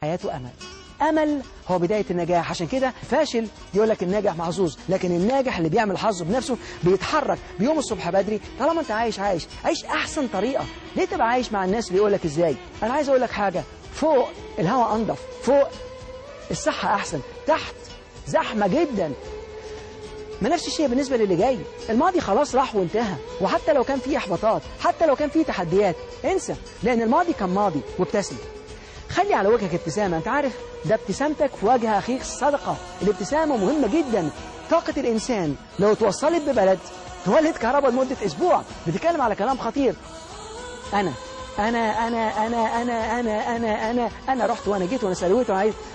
حياته أمل أمل هو بداية النجاح عشان كده فاشل يقول لك الناجح محظوظ لكن الناجح اللي بيعمل حظه بنفسه بيتحرك بيوم الصبح بدري طالما انت عايش عايش عايش أحسن طريقة ليه تبقى عايش مع الناس اللي يقول لك إزاي أنا عايز أقول لك حاجة فوق الهواء أنضف فوق الصحة أحسن تحت زحمة جدا ما نفس الشيء بالنسبة للي جاي الماضي خلاص راح وانتهى وحتى لو كان فيه إحباطات حتى لو كان فيه تحديات انسى لأن الماضي كان ماضي وابتسم خلي على وجهك ابتسامة انت عارف ده ابتسامتك في وجه أخيك صدقة الابتسامة مهمة جدا طاقة الإنسان لو توصلت ببلد تولد كهرباء لمدة أسبوع بتتكلم على كلام خطير أنا أنا أنا أنا أنا أنا أنا أنا أنا رحت وأنا جيت وأنا سلويت وأنا عايز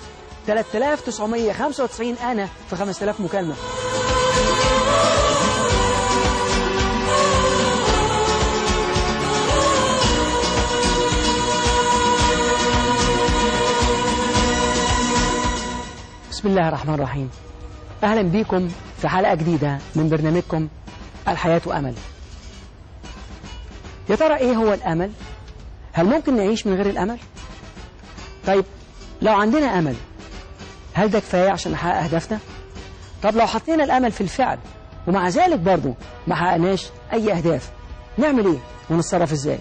3995 أنا في 5000 مكالمة بسم الله الرحمن الرحيم أهلا بكم في حلقة جديدة من برنامجكم الحياة أمل يا ترى إيه هو الأمل؟ هل ممكن نعيش من غير الأمل؟ طيب لو عندنا أمل هل ده كفاية عشان نحقق أهدافنا؟ طب لو حطينا الأمل في الفعل ومع ذلك برضو ما حققناش أي أهداف نعمل إيه ونتصرف إزاي؟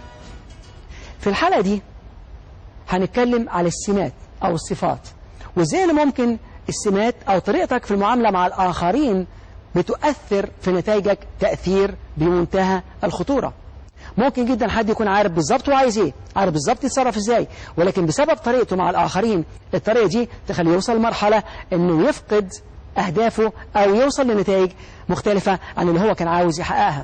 في الحلقة دي هنتكلم على السمات أو الصفات وإزاي اللي ممكن السمات أو طريقتك في المعاملة مع الآخرين بتؤثر في نتائجك تأثير بمنتهى الخطورة ممكن جدا حد يكون عارف بالظبط هو عايز ايه عارف بالظبط يتصرف ازاي ولكن بسبب طريقته مع الآخرين الطريقة دي تخليه يوصل لمرحلة انه يفقد أهدافه أو يوصل لنتائج مختلفة عن اللي هو كان عاوز يحققها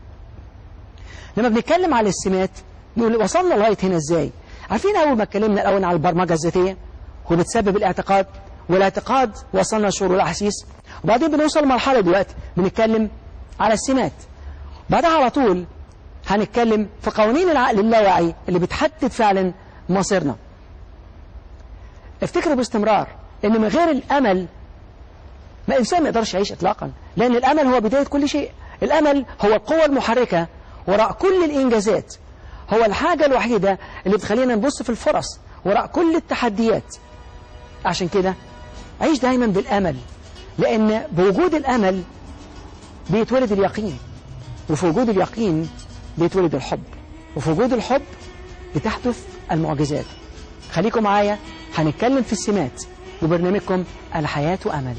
لما بنتكلم على السمات نقول وصلنا لغاية هنا ازاي عارفين أول ما اتكلمنا الأول على البرمجة الذاتية وبتسبب الاعتقاد والاعتقاد وصلنا لشعور الأحاسيس وبعدين بنوصل لمرحلة دلوقتي بنتكلم على السمات بعدها على طول هنتكلم في قوانين العقل اللاواعي اللي بتحدد فعلا مصيرنا افتكروا باستمرار ان من غير الامل ما الانسان ما يقدرش يعيش اطلاقا لان الامل هو بداية كل شيء الامل هو القوة المحركة وراء كل الانجازات هو الحاجة الوحيدة اللي بتخلينا نبص في الفرص وراء كل التحديات عشان كده عيش دايما بالامل لان بوجود الامل بيتولد اليقين وفي وجود اليقين بيتولد الحب وفي وجود الحب بتحدث المعجزات خليكم معايا هنتكلم في السمات وبرنامجكم الحياة أمل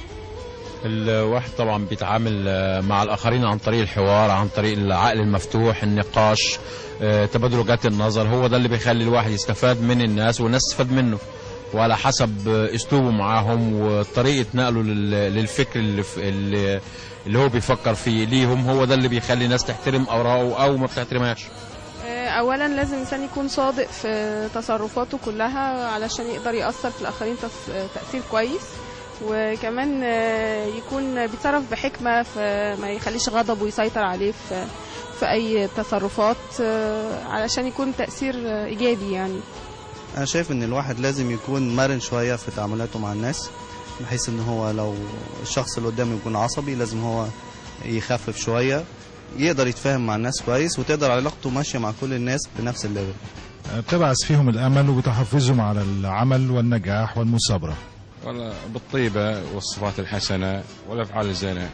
الواحد طبعا بيتعامل مع الآخرين عن طريق الحوار عن طريق العقل المفتوح النقاش تبادل وجهات النظر هو ده اللي بيخلي الواحد يستفاد من الناس والناس تستفاد منه وعلى حسب اسلوبه معاهم وطريقة نقله للفكر اللي, اللي, اللي هو بيفكر فيه ليهم هو ده اللي بيخلي الناس تحترم أوراقه أو ما بتحترمهاش اولا لازم الانسان يكون صادق في تصرفاته كلها علشان يقدر ياثر في الاخرين تاثير كويس وكمان يكون بيتصرف بحكمه فما يخليش غضبه يسيطر عليه في في اي تصرفات علشان يكون تاثير ايجابي يعني انا شايف ان الواحد لازم يكون مرن شويه في تعاملاته مع الناس بحيث ان هو لو الشخص اللي قدامه يكون عصبي لازم هو يخفف شويه يقدر يتفاهم مع الناس كويس وتقدر علاقته ماشيه مع كل الناس بنفس الليفل بتبعث فيهم الامل وبتحفزهم على العمل والنجاح والمثابره والله بالطيبه والصفات الحسنه والافعال الزينه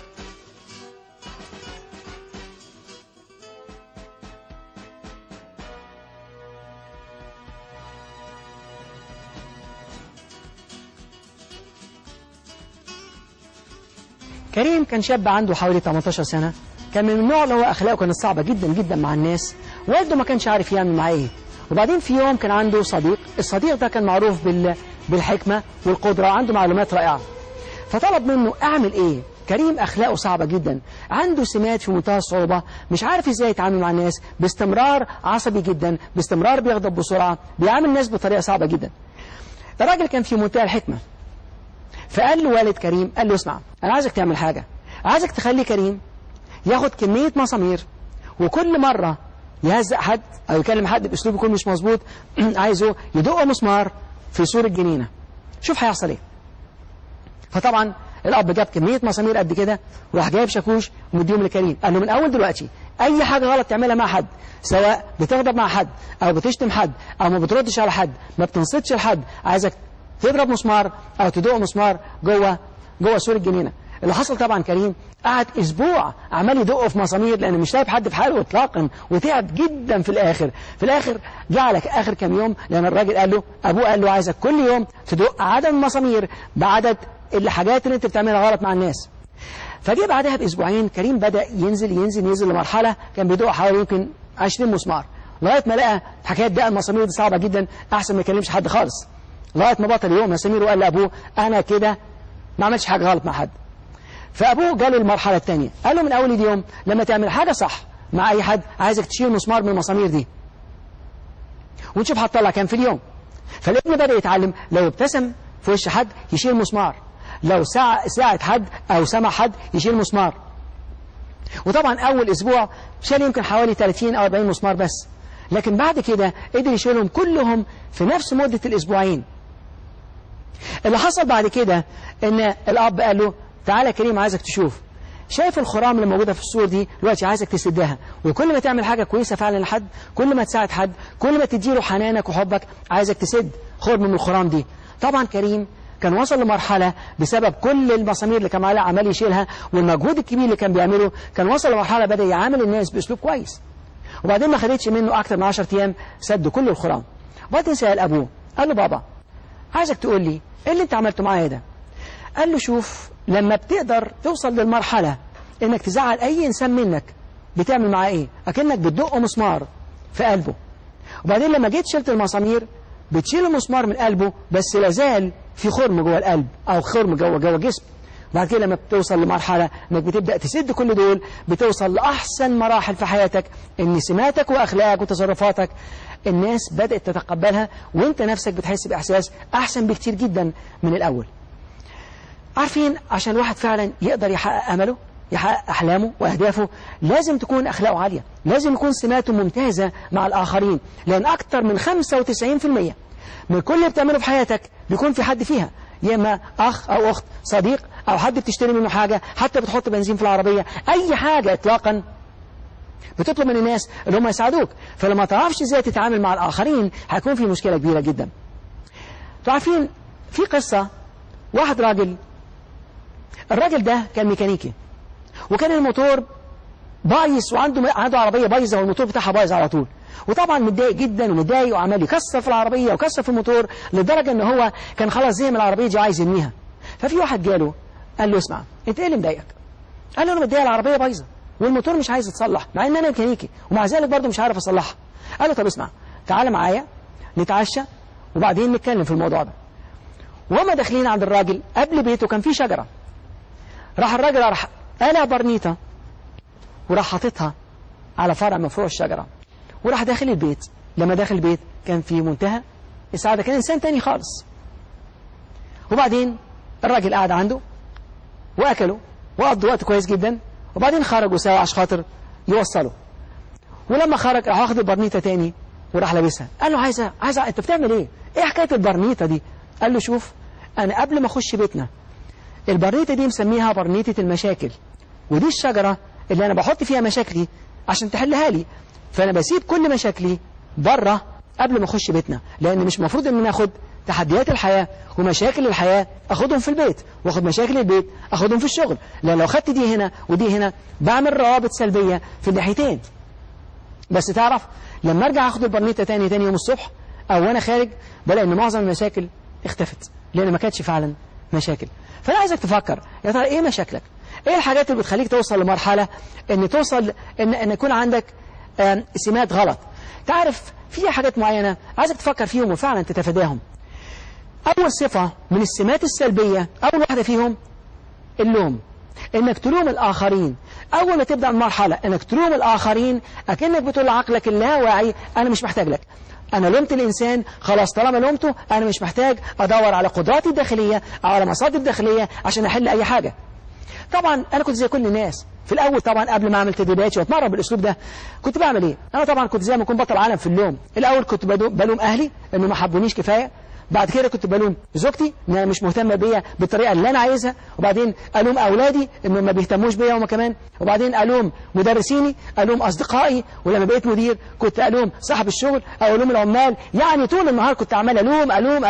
كريم كان شاب عنده حوالي 18 سنة كان من النوع اللي هو أخلاقه كانت صعبة جدا جدا مع الناس والده ما كانش عارف يعمل معاه إيه وبعدين في يوم كان عنده صديق الصديق ده كان معروف بال... بالحكمة والقدرة وعنده معلومات رائعة فطلب منه أعمل إيه كريم أخلاقه صعبة جدا عنده سمات في منتهى الصعوبة مش عارف إزاي يتعامل مع الناس باستمرار عصبي جدا باستمرار بيغضب بسرعة بيعامل الناس بطريقة صعبة جدا الراجل كان في منتهى الحكمة فقال له والد كريم قال له اسمع أنا عايزك تعمل حاجة عايزك تخلي كريم ياخد كمية مسامير وكل مرة يهزق حد أو يكلم حد بأسلوب يكون مش مظبوط عايزه يدق مسمار في سور الجنينة شوف هيحصل ايه فطبعا الأب جاب كمية مسامير قد كده وراح جايب شاكوش ومديهم لكريم قال له من أول دلوقتي اي حاجه غلط تعملها مع حد سواء بتغضب مع حد او بتشتم حد او ما بتردش على حد ما بتنصتش لحد عايزك تضرب مسمار او تدق مسمار جوه جوه سور الجنينه اللي حصل طبعا كريم قعد اسبوع عمال يدق في مسامير لانه مش سايب حد في حاله اطلاقا وتعب جدا في الاخر في الاخر جه على اخر كام يوم لان الراجل قال له ابوه قال له عايزك كل يوم تدق عدد المسامير بعدد الحاجات اللي انت بتعملها غلط مع الناس فجه بعدها باسبوعين كريم بدا ينزل ينزل ينزل لمرحله كان بيدق حوالي يمكن 20 مسمار لغايه ما لقى حكايه دق المسامير دي صعبه جدا احسن ما يكلمش حد خالص لغايه ما بطل يوم مسامير وقال لابوه انا كده ما عملتش حاجه غلط مع حد فابوه جاله المرحله الثانيه قال له من اول اليوم لما تعمل حاجه صح مع اي حد عايزك تشيل مسمار من المسامير دي ونشوف هتطلع كام في اليوم فالابن بدا يتعلم لو ابتسم في وش حد يشيل مسمار لو ساعة ساعد حد او سمع حد يشيل مسمار وطبعا اول اسبوع شال يمكن حوالي 30 او 40 مسمار بس لكن بعد كده قدر يشيلهم كلهم في نفس مدة الاسبوعين اللي حصل بعد كده ان الاب قال له تعالى يا كريم عايزك تشوف شايف الخرام اللي موجوده في السور دي دلوقتي عايزك تسدها وكل ما تعمل حاجه كويسه فعلا لحد كل ما تساعد حد كل ما تديله حنانك وحبك عايزك تسد خرم من الخرام دي طبعا كريم كان وصل لمرحله بسبب كل المسامير اللي كان عمال يشيلها والمجهود الكبير اللي كان بيعمله كان وصل لمرحله بدا يعامل الناس باسلوب كويس وبعدين ما خدتش منه اكتر من 10 ايام سد كل الخرام وبعدين سال ابوه قال له بابا عايزك تقول لي ايه اللي انت عملته معايا ده قال له شوف لما بتقدر توصل للمرحلة انك تزعل اي انسان منك بتعمل معاه ايه اكنك بتدق مسمار في قلبه وبعدين لما جيت شلت المسامير بتشيل المسمار من قلبه بس لازال في خرم جوه القلب او خرم جوه جوه الجسم بعد كده لما بتوصل لمرحلة انك بتبدأ تسد كل دول بتوصل لأحسن مراحل في حياتك ان سماتك واخلاقك وتصرفاتك الناس بدأت تتقبلها وانت نفسك بتحس بإحساس أحسن بكتير جدا من الأول عارفين عشان الواحد فعلا يقدر يحقق أمله يحقق أحلامه وأهدافه لازم تكون أخلاقه عالية لازم يكون سماته ممتازة مع الآخرين لأن أكتر من 95% من كل اللي بتعمله في حياتك بيكون في حد فيها يا إما أخ أو أخت صديق أو حد بتشتري منه حاجة حتى بتحط بنزين في العربية أي حاجة إطلاقا بتطلب من الناس اللي هم يساعدوك فلما تعرفش ازاي تتعامل مع الآخرين هيكون في مشكلة كبيرة جدا تعرفين في قصة واحد راجل الراجل ده كان ميكانيكي وكان الموتور بايظ وعنده عنده عربيه بايظه والموتور بتاعها بايظ على طول وطبعا متضايق جدا ومتضايق وعمال يكسر في العربيه وكسر في الموتور لدرجه ان هو كان خلاص زي من العربيه دي عايز يرميها ففي واحد جاله قال له اسمع انت ايه اللي مضايقك؟ قال له انا متضايق العربيه بايظه والموتور مش عايز يتصلح مع ان انا ميكانيكي ومع ذلك برضه مش عارف اصلحها قال له طب اسمع تعالى معايا نتعشى وبعدين نتكلم في الموضوع ده وهما داخلين عند الراجل قبل بيته كان في شجره راح الراجل راح قلع برنيطة وراح حاططها على فرع من فروع الشجرة وراح داخل البيت لما داخل البيت كان في منتهى السعادة كان إنسان تاني خالص وبعدين الراجل قعد عنده وأكلوا وقضوا وقت كويس جدا وبعدين خرجوا سوا عشان خاطر يوصلوا ولما خرج راح واخد البرنيطة تاني وراح لابسها قال له عايز عايز انت بتعمل ايه؟ ايه حكاية البرنيطة دي؟ قال له شوف انا قبل ما اخش بيتنا البرنيطة دي مسميها برنيطة المشاكل ودي الشجرة اللي أنا بحط فيها مشاكلي عشان تحلها لي فأنا بسيب كل مشاكلي بره قبل ما أخش بيتنا لأن مش المفروض إن أنا أخد تحديات الحياة ومشاكل الحياة أخدهم في البيت وأخد مشاكل البيت أخدهم في الشغل لأن لو خدت دي هنا ودي هنا بعمل روابط سلبية في الناحيتين بس تعرف لما أرجع أخد البرنيطة تاني تاني يوم الصبح أو وأنا خارج بلاقي إن معظم المشاكل اختفت لأن ما كانتش فعلا مشاكل فأنا عايزك تفكر يا ترى إيه مشاكلك إيه الحاجات اللي بتخليك توصل لمرحلة إن توصل إن, إن يكون عندك سمات غلط تعرف في حاجات معينة عايزك تفكر فيهم وفعلا تتفاداهم أول صفة من السمات السلبية أول واحدة فيهم اللوم إنك تلوم الآخرين أول ما تبدأ المرحلة إنك تلوم الآخرين أكنك بتقول لعقلك اللاواعي أنا مش محتاج لك أنا لومت الإنسان خلاص طالما لومته أنا مش محتاج أدور على قدراتي الداخلية أو على مصادر الداخلية عشان أحل أي حاجة طبعا أنا كنت زي كل الناس في الأول طبعا قبل ما أعمل تدريباتي وأتمرن بالأسلوب ده كنت بعمل إيه أنا طبعا كنت زي ما أكون بطل عالم في اللوم الأول كنت بلوم أهلي إنه ما حبونيش كفاية بعد كده كنت بلوم زوجتي انها مش مهتمه بيا بالطريقه اللي انا عايزها وبعدين الوم اولادي انهم ما بيهتموش بيا هم كمان وبعدين الوم مدرسيني الوم اصدقائي ولما بقيت مدير كنت الوم صاحب الشغل او الوم العمال يعني طول النهار كنت عمال الوم الوم